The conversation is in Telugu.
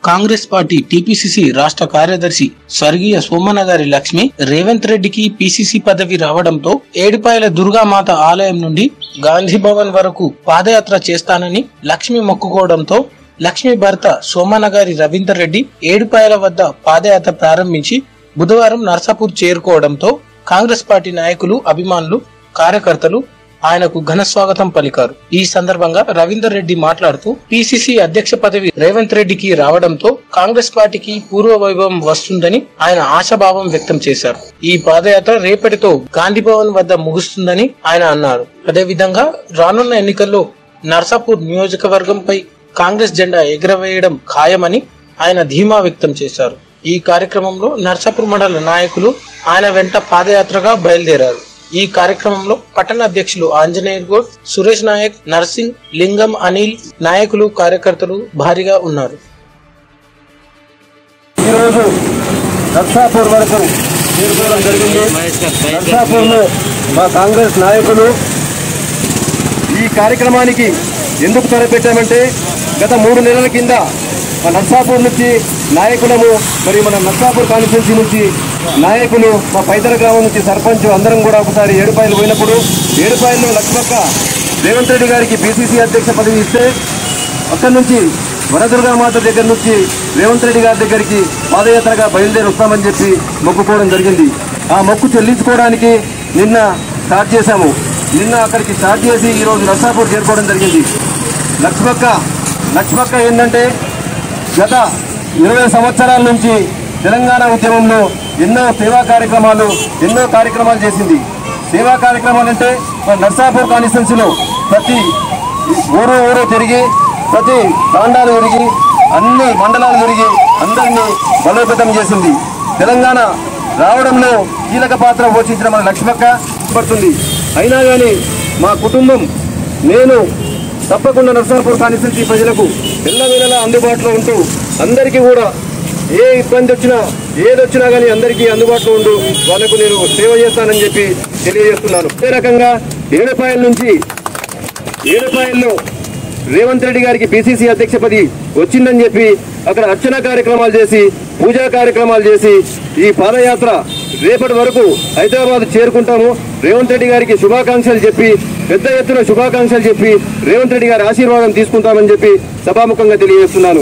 కాంగ్రెస్ పార్టీ టీపీసీసీ రాష్ట్ర కార్యదర్శి స్వర్గీయ సోమనగారి లక్ష్మి రేవంత్ రెడ్డికి పీసీసీ పదవి రావడంతో ఏడుపాయల దుర్గామాత ఆలయం నుండి గాంధీ భవన్ వరకు పాదయాత్ర చేస్తానని లక్ష్మి మొక్కుకోవడంతో లక్ష్మి భర్త సోమనగారి రవీందర్ రెడ్డి ఏడుపాయల వద్ద పాదయాత్ర ప్రారంభించి బుధవారం నర్సాపూర్ చేరుకోవడంతో కాంగ్రెస్ పార్టీ నాయకులు అభిమానులు కార్యకర్తలు ఆయనకు ఘన స్వాగతం పలికారు ఈ సందర్భంగా రవీందర్ రెడ్డి మాట్లాడుతూ పిసిసి అధ్యక్ష పదవి రేవంత్ రెడ్డికి రావడంతో కాంగ్రెస్ పార్టీకి పూర్వ వైభవం వస్తుందని ఆయన ఆశాభావం వ్యక్తం చేశారు ఈ పాదయాత్ర రేపటితో గాంధీ భవన్ వద్ద ముగుస్తుందని ఆయన అన్నారు అదేవిధంగా రానున్న ఎన్నికల్లో నర్సాపూర్ నియోజకవర్గంపై కాంగ్రెస్ జెండా ఎగురవేయడం ఖాయమని ఆయన ధీమా వ్యక్తం చేశారు ఈ కార్యక్రమంలో నర్సాపూర్ మండల నాయకులు ఆయన వెంట పాదయాత్రగా బయలుదేరారు ఈ కార్యక్రమంలో పట్టణ అధ్యక్షులు ఆంజనేయ గౌడ్ సురేష్ నాయక్ నర్సింగ్ లింగం అనిల్ నాయకులు కార్యకర్తలు భారీగా ఉన్నారు ఈరోజు నర్సాపూర్ వరకు చేరుకోవడం జరిగింది నర్సాపూర్లో మా కాంగ్రెస్ నాయకులు ఈ కార్యక్రమానికి ఎందుకు తలపెట్టామంటే గత మూడు నెలల కింద మా నర్సాపూర్ నుంచి నాయకులము మరి మన నర్సాపూర్ కాన్స్టిట్యున్సీ నుంచి నాయకులు మా పైతల గ్రామం నుంచి సర్పంచ్ అందరం కూడా ఒకసారి ఏడుపాయలు పోయినప్పుడు ఏడుపాయల్లో లక్ష్మక్క రేవంత్ రెడ్డి గారికి బీసీసీ అధ్యక్ష పదవి ఇస్తే అక్కడి నుంచి వరదుర్గామాత దగ్గర నుంచి రేవంత్ రెడ్డి గారి దగ్గరికి పాదయాత్రగా బయలుదేరి వస్తామని చెప్పి మొక్కుకోవడం జరిగింది ఆ మొక్కు చెల్లించుకోవడానికి నిన్న స్టార్ట్ చేశాము నిన్న అక్కడికి స్టార్ట్ చేసి ఈరోజు నర్సాపూర్ చేరుకోవడం జరిగింది లక్ష్మక్క లక్ష్మక్క ఏంటంటే గత ఇరవై సంవత్సరాల నుంచి తెలంగాణ ఉద్యమంలో ఎన్నో సేవా కార్యక్రమాలు ఎన్నో కార్యక్రమాలు చేసింది సేవా కార్యక్రమాలు అంటే మన నర్సాపూర్ కాన్స్టిట్యున్సీలో ప్రతి ఊరు ఊరు తిరిగి ప్రతి తాండాలు తిరిగి అన్ని మండలాలు తిరిగి అందరినీ బలోపేతం చేసింది తెలంగాణ రావడంలో కీలక పాత్ర పోషించిన మన లక్ష్మక్క పడుతుంది అయినా కానీ మా కుటుంబం నేను తప్పకుండా నర్సాపూర్ కాన్స్టిట్యున్సీ ప్రజలకు ఎల్లవేళలా అందుబాటులో ఉంటూ అందరికీ కూడా ఏ ఇబ్బంది వచ్చినా ఏది వచ్చినా కానీ అందరికీ అందుబాటులో ఉంటూ వాళ్ళకు నేను సేవ చేస్తానని చెప్పి తెలియజేస్తున్నాను అదే రకంగా ఏడుపాయల నుంచి ఏడుపాయల్లో రేవంత్ రెడ్డి గారికి పిసిసి అధ్యక్ష పదవి వచ్చిందని చెప్పి అక్కడ అర్చన కార్యక్రమాలు చేసి పూజా కార్యక్రమాలు చేసి ఈ పాదయాత్ర రేపటి వరకు హైదరాబాద్ చేరుకుంటాము రేవంత్ రెడ్డి గారికి శుభాకాంక్షలు చెప్పి పెద్ద ఎత్తున శుభాకాంక్షలు చెప్పి రేవంత్ రెడ్డి గారి ఆశీర్వాదం తీసుకుంటామని చెప్పి సభాముఖంగా తెలియజేస్తున్నాను